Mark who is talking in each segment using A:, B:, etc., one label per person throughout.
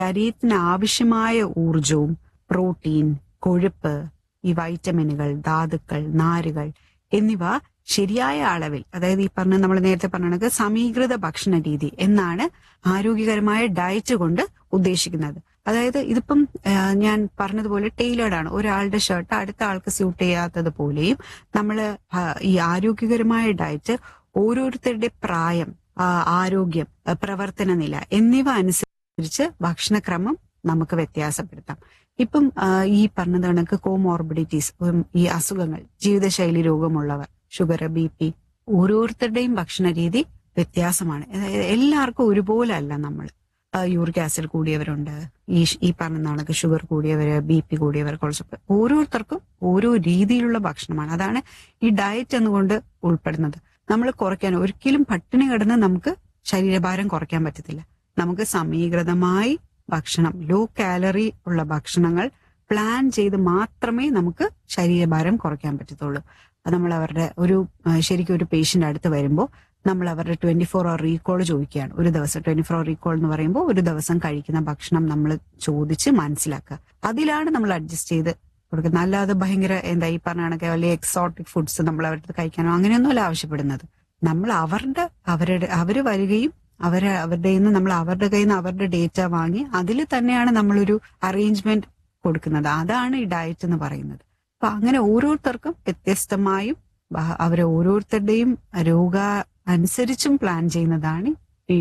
A: ശരീരത്തിന് ആവശ്യമായ ഊർജവും പ്രോട്ടീൻ കൊഴുപ്പ് ഈ വൈറ്റമിനുകൾ ധാതുക്കൾ നാരുകൾ എന്നിവ ശരിയായ അളവിൽ അതായത് ഈ പറഞ്ഞ നമ്മൾ നേരത്തെ പറഞ്ഞ കണക്ക് സമീകൃത ഭക്ഷണ രീതി എന്നാണ് ആരോഗ്യകരമായ ഡയറ്റ് കൊണ്ട് ഉദ്ദേശിക്കുന്നത് അതായത് ഇതിപ്പം ആ, ഞാൻ പറഞ്ഞതുപോലെ ടൈലേർഡ് ആണ് ഒരാളുടെ ഷർട്ട് അടുത്ത ആൾക്ക് സ്യൂട്ട് ചെയ്യാത്തത് പോലെയും നമ്മൾ ഈ ആരോഗ്യകരമായ ഡയറ്റ് ഓരോരുത്തരുടെ പ്രായം ആ, ആരോഗ്യം ആ, പ്രവർത്തന നില എന്നിവ അനുസരിച്ച് ഭക്ഷണക്രമം നമുക്ക് വ്യത്യാസപ്പെടുത്താം ഇപ്പം ആ, ഈ പറഞ്ഞത് കണക്ക് കോമോർബിഡിറ്റീസ് ഈ അസുഖങ്ങൾ ജീവിതശൈലി രോഗമുള്ളവർ ഷുഗർ ബി പി ഓരോരുത്തരുടെയും ഭക്ഷണ രീതി വ്യത്യാസമാണ് അതായത് എല്ലാവർക്കും ഒരുപോലെ അല്ല നമ്മൾ യൂറിക് ആസിഡ് കൂടിയവരുണ്ട് ഈ ഷ്- ഈ പറഞ്ഞ കണക്ക് ഷുഗർ കൂടിയവര് ബി പി കൂടിയവർ കൊളസ്ട്രോൾ ഓരോരുത്തർക്കും ഓരോ രീതിയിലുള്ള ഭക്ഷണമാണ് അതാണ് ഈ ഡയറ്റ് എന്നുകൊണ്ട് ഉൾപ്പെടുന്നത് നമ്മൾ കുറയ്ക്കാൻ ഒരിക്കലും പട്ടിണി കിടന്ന് നമുക്ക് ശരീരഭാരം കുറയ്ക്കാൻ പറ്റത്തില്ല നമുക്ക് സമീകൃതമായി ഭക്ഷണം ലോ കാലറി ഉള്ള ഭക്ഷണങ്ങൾ പ്ലാൻ ചെയ്ത് മാത്രമേ നമുക്ക് ശരീരഭാരം കുറയ്ക്കാൻ പറ്റത്തുള്ളൂ അത് നമ്മൾ അവരുടെ ഒരു ആ, ശരിക്കും ഒരു പേഷ്യന്റ് അടുത്ത് വരുമ്പോൾ നമ്മൾ അവരുടെ ട്വന്റി ഫോർ അവർ റീകോൾ ചോദിക്കുകയാണ് ഒരു ദിവസം ട്വന്റി ഫോർ അവർ റീകോൾ എന്ന് പറയുമ്പോൾ ഒരു ദിവസം കഴിക്കുന്ന ഭക്ഷണം നമ്മൾ ചോദിച്ച് മനസ്സിലാക്കുക അതിലാണ് നമ്മൾ അഡ്ജസ്റ്റ് ചെയ്ത് കൊടുക്കുന്നത് അല്ലാതെ ഭയങ്കര എന്താ ഈ പറഞ്ഞ കണക്കെ വലിയ എക്സോട്ടിക് ഫുഡ്സ് നമ്മൾ അവരുടെ അടുത്ത് കഴിക്കാനോ അങ്ങനെയൊന്നുമല്ല ആവശ്യപ്പെടുന്നത് നമ്മൾ അവരുടെ അവരുടെ അവര് വരികയും അവരെ അവരുടെ നിന്ന് നമ്മൾ അവരുടെ കയ്യിൽ നിന്ന് അവരുടെ ഡേറ്റ വാങ്ങി അതിൽ തന്നെയാണ് നമ്മളൊരു അറേഞ്ച്മെന്റ് കൊടുക്കുന്നത് അതാണ് ഈ ഡയറ്റ് എന്ന് പറയുന്നത് അപ്പൊ അങ്ങനെ ഓരോരുത്തർക്കും വ്യത്യസ്തമായും ബ- അവരെ ഓരോരുത്തരുടെയും രോഗ അനുസരിച്ചും പ്ലാൻ ചെയ്യുന്നതാണ് ഈ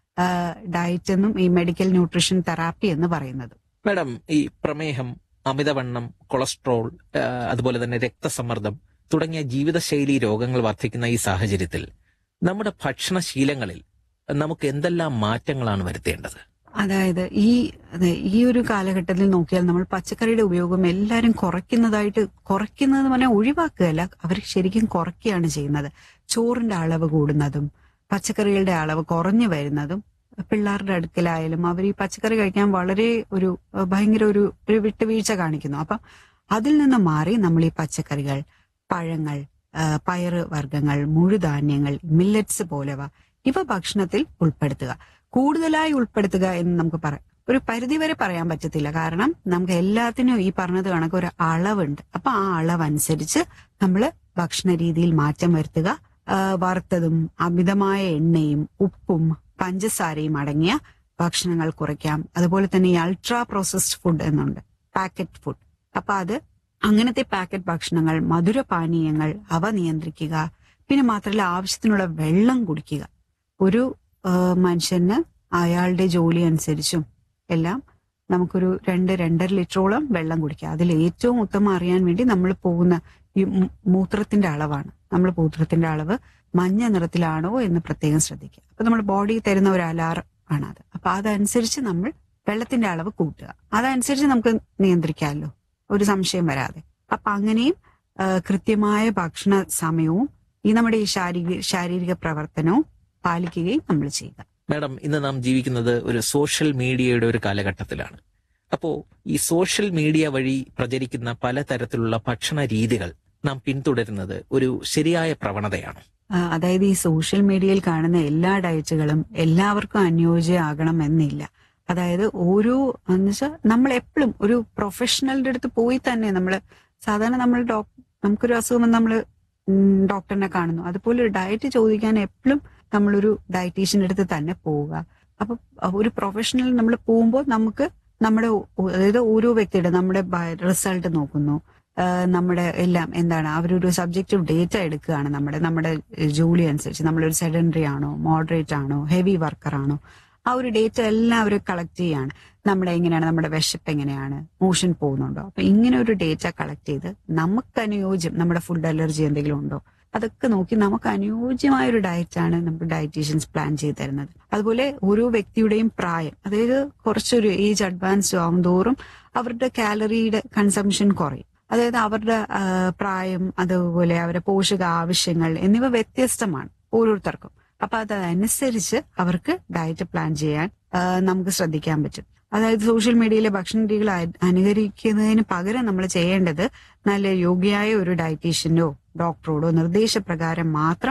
A: ഡയറ്റ് എന്നും ഈ മെഡിക്കൽ ന്യൂട്രീഷൻ തെറാപ്പി എന്ന് പറയുന്നത്
B: മാഡം ഈ പ്രമേഹം അമിതവണ്ണം കൊളസ്ട്രോൾ ആ, അതുപോലെ തന്നെ രക്തസമ്മർദ്ദം തുടങ്ങിയ ജീവിതശൈലി രോഗങ്ങൾ വർദ്ധിക്കുന്ന ഈ സാഹചര്യത്തിൽ നമ്മുടെ ഭക്ഷണശീലങ്ങളിൽ നമുക്ക് എന്തെല്ലാം മാറ്റങ്ങളാണ് വരുത്തേണ്ടത്
A: അതായത് ഈ അതെ, ഈ ഒരു കാലഘട്ടത്തിൽ നോക്കിയാൽ നമ്മൾ പച്ചക്കറിയുടെ ഉപയോഗം എല്ലാവരും കുറയ്ക്കുന്നതായിട്ട് കുറയ്ക്കുന്നത് എന്ന് പറഞ്ഞാൽ ഒഴിവാക്കുകയല്ല അവർ ശരിക്കും കുറയ്ക്കുകയാണ് ചെയ്യുന്നത് ചോറിന്റെ അളവ് കൂടുന്നതും പച്ചക്കറികളുടെ അളവ് കുറഞ്ഞു വരുന്നതും പിള്ളേരുടെ അടുക്കലായാലും അവർ ഈ പച്ചക്കറി കഴിക്കാൻ വളരെ ഒരു അഹ് ഭയങ്കര ഒരു ഒരു വിട്ടുവീഴ്ച കാണിക്കുന്നു അപ്പം അതിൽ നിന്ന് മാറി നമ്മൾ ഈ പച്ചക്കറികൾ പഴങ്ങൾ ആ, പയറ് വർഗ്ഗങ്ങൾ മുഴുധാന്യങ്ങൾ മില്ലറ്റ്സ് പോലവ ഇവ ഭക്ഷണത്തിൽ ഉൾപ്പെടുത്തുക കൂടുതലായി ഉൾപ്പെടുത്തുക എന്ന് നമുക്ക് പറയാം ഒരു പരിധി വരെ പറയാൻ പറ്റത്തില്ല കാരണം നമുക്ക് എല്ലാത്തിനും ഈ പറഞ്ഞത് കണക്ക് ഒരു അളവുണ്ട് അപ്പൊ ആ അളവ് അനുസരിച്ച് നമ്മൾ ഭക്ഷണ രീതിയിൽ മാറ്റം വരുത്തുക ആ, വറുത്തതും അമിതമായ എണ്ണയും ഉപ്പും പഞ്ചസാരയും അടങ്ങിയ ഭക്ഷണങ്ങൾ കുറയ്ക്കാം അതുപോലെ തന്നെ ഈ അൾട്രാ പ്രോസസ്ഡ് ഫുഡ് എന്നുണ്ട് പാക്കറ്റ് ഫുഡ് അപ്പൊ അത് അങ്ങനത്തെ പാക്കറ്റ് ഭക്ഷണങ്ങൾ മധുരപാനീയങ്ങൾ അവ നിയന്ത്രിക്കുക പിന്നെ മാത്രമല്ല ആവശ്യത്തിനുള്ള വെള്ളം കുടിക്കുക ഒരു ആ, മനുഷ്യന് അയാളുടെ ജോലി അനുസരിച്ചും എല്ലാം നമുക്കൊരു രണ്ട് രണ്ടര ലിറ്ററോളം വെള്ളം കുടിക്കുക അതിൽ ഏറ്റവും ഉത്തമം അറിയാൻ വേണ്ടി നമ്മൾ പോകുന്ന ഈ മൂ- മൂത്രത്തിന്റെ അളവാണ് നമ്മൾ മൂത്രത്തിന്റെ അളവ് മഞ്ഞ നിറത്തിലാണോ എന്ന് പ്രത്യേകം ശ്രദ്ധിക്കുക അപ്പൊ നമ്മുടെ ബോഡി തരുന്ന ഒരു അലാറം ആണ് അത് അപ്പൊ അതനുസരിച്ച് നമ്മൾ വെള്ളത്തിന്റെ അളവ് കൂട്ടുക അതനുസരിച്ച് നമുക്ക് നിയന്ത്രിക്കാമല്ലോ ഒരു സംശയം വരാതെ അപ്പൊ അങ്ങനെയും ആ, കൃത്യമായ ഭക്ഷണ സമയവും ഈ നമ്മുടെ ഈ ശാരീരിക ശാരീരിക പ്രവർത്തനവും പാലിക്കുകയും നമ്മൾ ചെയ്യുക
B: മാഡം ഇന്ന് നാം ജീവിക്കുന്നത് ഒരു സോഷ്യൽ മീഡിയയുടെ ഒരു കാലഘട്ടത്തിലാണ് അപ്പോ ഈ സോഷ്യൽ മീഡിയ വഴി പ്രചരിക്കുന്ന പലതരത്തിലുള്ള ഭക്ഷണ രീതികൾ നാം പിന്തുടരുന്നത് ഒരു ശരിയായ പ്രവണതയാണ്
A: ആ, അതായത് ഈ സോഷ്യൽ മീഡിയയിൽ കാണുന്ന എല്ലാ ഡയറ്റുകളും എല്ലാവർക്കും അനുയോജ്യമാകണം എന്നില്ല അതായത് ഓരോ എന്നുവെച്ചാൽ നമ്മൾ എപ്പോഴും ഒരു പ്രൊഫഷണലിന്റെ അടുത്ത് പോയി തന്നെ നമ്മൾ സാധാരണ നമ്മൾ ഡോക് നമുക്കൊരു അസുഖം വന്ന് നമ്മൾ ഡോക്ടറിനെ കാണുന്നു അതുപോലെ ഒരു ഡയറ്റ് ചോദിക്കാൻ എപ്പോഴും നമ്മളൊരു ഡയറ്റീഷ്യന്റെ അടുത്ത് തന്നെ പോവുക അപ്പൊ ഒരു പ്രൊഫഷണൽ നമ്മൾ പോകുമ്പോൾ നമുക്ക് നമ്മുടെ ഒ- അതായത് ഓരോ വ്യക്തിയുടെ നമ്മുടെ റിസൾട്ട് നോക്കുന്നു ആഹ് നമ്മുടെ എല്ലാം എന്താണ് അവരൊരു സബ്ജക്റ്റീവ് ഡേറ്റ എടുക്കുകയാണ് നമ്മുടെ നമ്മുടെ ജോലി അനുസരിച്ച് നമ്മളൊരു സെഡൻഡറി ആണോ മോഡറേറ്റ് ആണോ ഹെവി വർക്കർ ആണോ ആ ഒരു ഡേറ്റ എല്ലാം അവർ കളക്ട് ചെയ്യാണ് നമ്മുടെ എങ്ങനെയാണ് നമ്മുടെ വിശപ്പ് എങ്ങനെയാണ് മോഷൻ പോകുന്നുണ്ടോ അപ്പൊ ഇങ്ങനെ ഒരു ഡേറ്റ കളക്ട് ചെയ്ത് നമുക്ക് അനുയോജ്യം നമ്മുടെ ഫുഡ് അലർജി എന്തെങ്കിലും ഉണ്ടോ അതൊക്കെ നോക്കി നമുക്ക് അനുയോജ്യമായ ഒരു ഡയറ്റാണ് നമുക്ക് ഡയറ്റീഷ്യൻസ് പ്ലാൻ ചെയ്ത് തരുന്നത് അതുപോലെ ഓരോ വ്യക്തിയുടെയും പ്രായം അതായത് കുറച്ചൊരു ഏജ് അഡ്വാൻസ്ഡ് ആവും തോറും അവരുടെ കാലറിയുടെ കൺസംഷൻ കുറയും അതായത് അവരുടെ ആ, പ്രായം അതുപോലെ അവരുടെ പോഷക ആവശ്യങ്ങൾ എന്നിവ വ്യത്യസ്തമാണ് ഓരോരുത്തർക്കും അപ്പൊ അതനുസരിച്ച് അവർക്ക് ഡയറ്റ് പ്ലാൻ ചെയ്യാൻ ആ, നമുക്ക് ശ്രദ്ധിക്കാൻ പറ്റും അതായത് സോഷ്യൽ മീഡിയയിലെ ഭക്ഷണ രീതികൾ അ- അനുകരിക്കുന്നതിന് പകരം നമ്മൾ ചെയ്യേണ്ടത് നല്ല യോഗ്യയായ ഒരു ഡയറ്റീഷ്യനോ ഡോക്ടറോടോ നിർദ്ദേശപ്രകാരം മാത്രം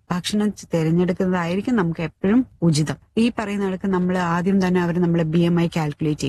A: ഭക്ഷണം തിരഞ്ഞെടുക്കുന്നതായിരിക്കും നമുക്ക് എപ്പോഴും ഉചിതം ഈ പറയുന്ന കണക്ക് നമ്മൾ ആദ്യം തന്നെ അവർ നമ്മളെ ബി എം ഐ കാൽക്കുലേറ്റ് ചെയ്യും